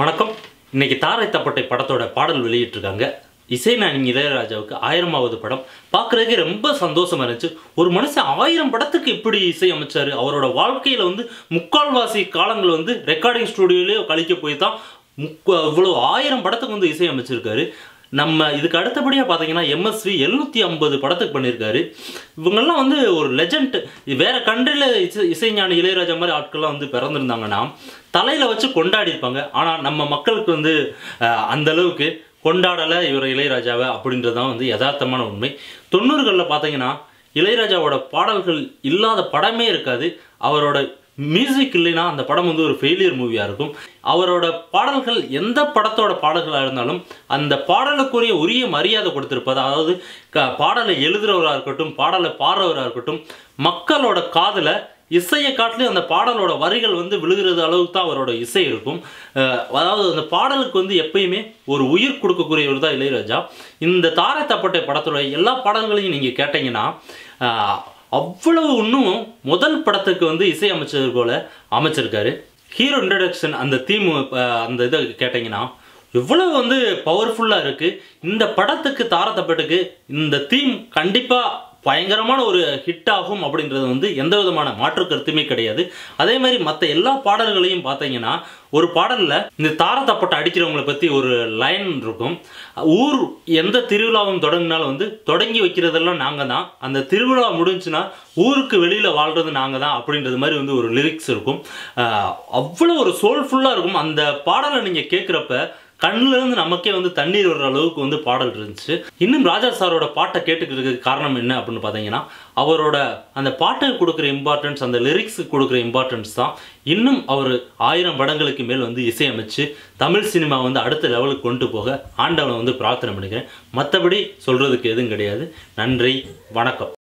வணக்கம் இன்னைக்கு தாரை தப்பட்டை படத்தோட பாடல் வெளியிட்டிருக்காங்க இசைஞானி இளையராஜாவுக்கு ஆயிரமாவது படம் பார்க்குறதுக்கே ரொம்ப சந்தோஷமா இருந்துச்சு ஒரு மனுஷன் ஆயிரம் படத்துக்கு எப்படி இசை அமைச்சாரு அவரோட வாழ்க்கையில வந்து முக்கால்வாசி காலங்கள் வந்து ரெக்கார்டிங் ஸ்டுடியோலேயே கழிக்க போய் தான் முக்க இவ்வளோ ஆயிரம் படத்துக்கு வந்து இசை அமைச்சிருக்காரு நம்ம இதுக்கு அடுத்தபடியாக பார்த்தீங்கன்னா எம்எஸ்வி எழுநூற்றி ஐம்பது படத்துக்கு பண்ணியிருக்காரு இவங்கெல்லாம் வந்து ஒரு லெஜண்ட் வேற கண்ட்ரியில் இசை இசைஞானி இளையராஜா மாதிரி ஆட்கள்லாம் வந்து பிறந்திருந்தாங்கன்னா தலையில் வச்சு கொண்டாடி இருப்பாங்க ஆனால் நம்ம மக்களுக்கு வந்து அஹ், அந்த அளவுக்கு கொண்டாடலை இவர் இளையராஜாவை அப்படின்றது தான் வந்து யதார்த்தமான உண்மை தொண்ணூறுகளில் பார்த்தீங்கன்னா இளையராஜாவோட பாடல்கள் இல்லாத படமே இருக்காது அவரோட மியூசிக் இல்லைன்னா அந்த படம் வந்து ஒரு ஃபெயிலியர் மூவியாக இருக்கும் அவரோட பாடல்கள் எந்த படத்தோட பாடல்களாக இருந்தாலும் அந்த பாடலுக்குரிய உரிய மரியாதை கொடுத்திருப்பது அதாவது க பாடலை எழுதுறவராக இருக்கட்டும் பாடலை பாடுறவராக இருக்கட்டும் மக்களோட காதில் இசையை காட்டிலும் அந்த பாடலோட வரிகள் வந்து விழுகிறது அளவுக்கு தான் அவரோட இசை இருக்கும் அஹ் அதாவது அந்த பாடலுக்கு வந்து எப்பயுமே ஒரு உயிர் கொடுக்கக்கூடியவர் தான் இளையராஜா இந்த தாரை தப்பட்டை படத்தோட எல்லா பாடல்களையும் நீங்கள் கேட்டீங்கன்னா அஹ் அவ்வளவு இன்னும் முதல் படத்துக்கு வந்து இசை அமைச்சது போல அமைச்சிருக்காரு ஹீரோ இன்ட்ரடக்ஷன் அந்த தீம் அந்த இதை கேட்டிங்கன்னா எவ்வளவு வந்து பவர்ஃபுல்லாக இருக்குது இந்த படத்துக்கு தாரத்தப்பட்டுக்கு இந்த தீம் கண்டிப்பாக பயங்கரமான ஒரு ஹிட் ஆகும் அப்படின்றது வந்து எந்த விதமான மாற்று கருத்துமே கிடையாது அதே மாதிரி மற்ற எல்லா பாடல்களையும் பார்த்தீங்கன்னா ஒரு பாடலில் இந்த தாரத்தப்பட்டு அடிக்கிறவங்களை பற்றி ஒரு லைன் இருக்கும் ஊர் எந்த திருவிழாவும் தொடங்கினாலும் வந்து தொடங்கி வைக்கிறதெல்லாம் நாங்கள் தான் அந்த திருவிழா முடிஞ்சுன்னா ஊருக்கு வெளியில் வாழ்கிறது நாங்கள் தான் அப்படின்றது மாதிரி வந்து ஒரு லிரிக்ஸ் இருக்கும் ஆஹ் அவ்வளோ ஒரு சோல்ஃபுல்லாக இருக்கும் அந்த பாடலை நீங்கள் கேட்குறப்ப கண்ணுல இருந்து நமக்கே வந்து தண்ணீர் வர்ற அளவுக்கு வந்து பாடல் இருந்துச்சு இன்னும் ராஜா சாரோட பாட்டை கேட்டுக்கிறதுக்கு காரணம் என்ன அப்படின்னு பார்த்தீங்கன்னா அவரோட அந்த பாட்டுக்கு கொடுக்குற இம்பார்ட்டன்ஸ் அந்த லிரிக்ஸுக்கு கொடுக்குற இம்பார்ட்டன்ஸ் தான் இன்னும் அவர் ஆயிரம் படங்களுக்கு மேல் வந்து இசையமைச்சு தமிழ் சினிமா வந்து அடுத்த லெவலுக்கு கொண்டு போக ஆண்டவனை வந்து பிரார்த்தனை பண்ணிக்கிறேன் மற்றபடி சொல்கிறதுக்கு எதுவும் கிடையாது நன்றி வணக்கம்